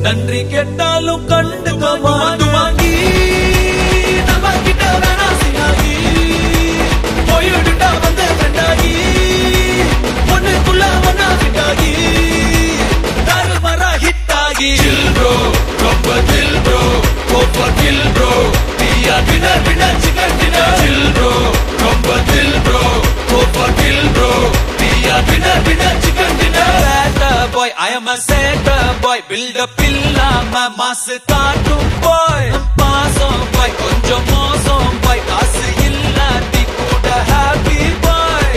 நன்றி கேட்டாலும் கண்டுக்க மாட்டுவாங்கி நம்ம கிட்ட வேணா சினாகி போயிடுட்டா வந்து கண்டாகி ஒண்ணுக்குள்ள ஒன்னா ஃபிட்டாகி தாறுமாறா ஹிட் ஆகி சில் ப்ரோ ரொம்ப தில் ப்ரோ கோப்பர் கில் ப்ரோ பியா dinner dinner chicken dinner chill bro ரொம்ப தில் ப்ரோ கோப்பர் கில் ப்ரோ பியா dinner dinner chicken dinner chatter boy I am a chatter boy build up இல்லாம மாசு காட்டும் பாய் பாசம் பாய் கொஞ்சம் மோசம் பாய் காசு இல்லாட்டி கூட ஹாப்பி